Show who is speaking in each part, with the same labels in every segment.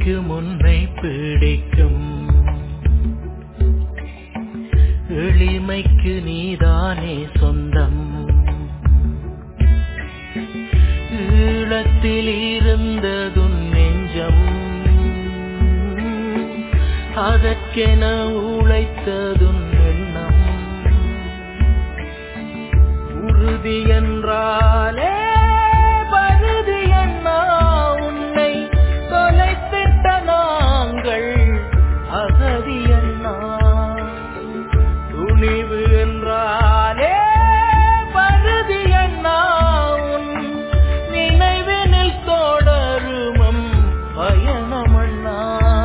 Speaker 1: எதிரிக்கும் உன்னை பிடிக்கும் எளிமைக்கு நீதானே சொந்தம் ஈழத்தில் இருந்ததுன் நெஞ்சம் அதற்கென உழைத்ததுன் எண்ணம் உறுதி என்றாலே பருதி அண்ணா உன்னை தொலைத்திட்ட நாங்கள் அகதி அண்ணா துணிவு என்றாலே பருதி அண்ணா உன் நினைவினில் தொடருமம் பயணம் அண்ணா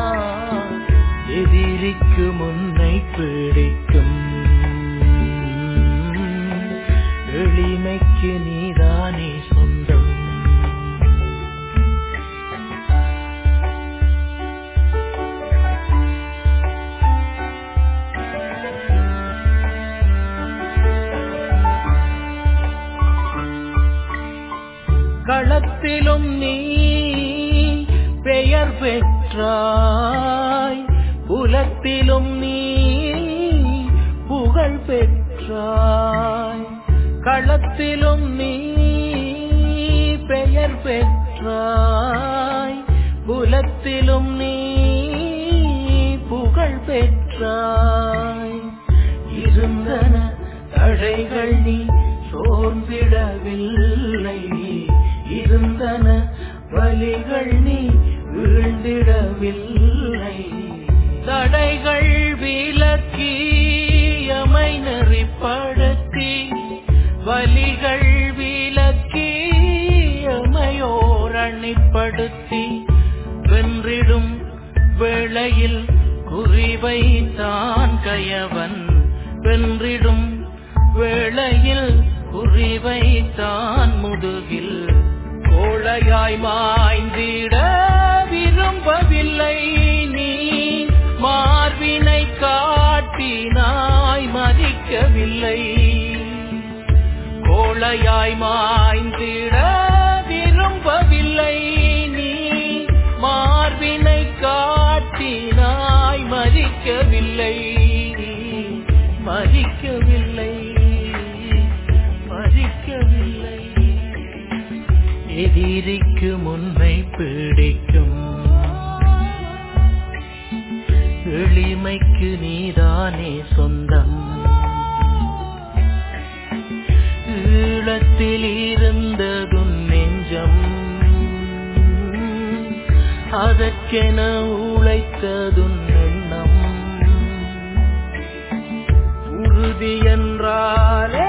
Speaker 1: எதிரிக்கு முன்னை பிடிக்கும் எளிமைக்கு நீதானே சொந்தம் களத்திலும் நீ பெயர் பெற்றாய் புலத்திலும் நீ புகழ் பெற்றாய் களத்திலும் நீ பெயர் பெற்றாய் புலத்திலும் நீ புகழ் பெற்றாய் இருந்தன தடைகள் நீ சோர்ந்திடவில்லை இருந்தன வலிகள் நீ வீழ்ந்திடவில்லை தடைகள் விலக்கி எமை நெறிப்படுத்தி வலிகள் விலக்கி எமையோர் அணிப்படுத்தி வென்றிடும் வேளையில் குறிவை தான் கயவன் வென்றிடும் வேளையில் குறிவை தான் முதுகில் கோழையாய் மாய்ந்திட விரும்பவில்லை நீ மார்பினை காட்டினாய் மதிக்கவில்லை கோழையாய் மாய்ந்திட விரும்பவில்லை நீ மார்பினை காட்டினாய் மதிக்கவில்லை மதிக்கவில்லை மதிக்கவில்லை எதிரிக்கு முன்னை பிடிக்கும் எளிமைக்கு நீதானே சொந்தம் ஈழத்தில் இருந்ததுன் நெஞ்சம் அதற்கென உழைத்ததுன் எண்ணம் உறுதி என்றாலே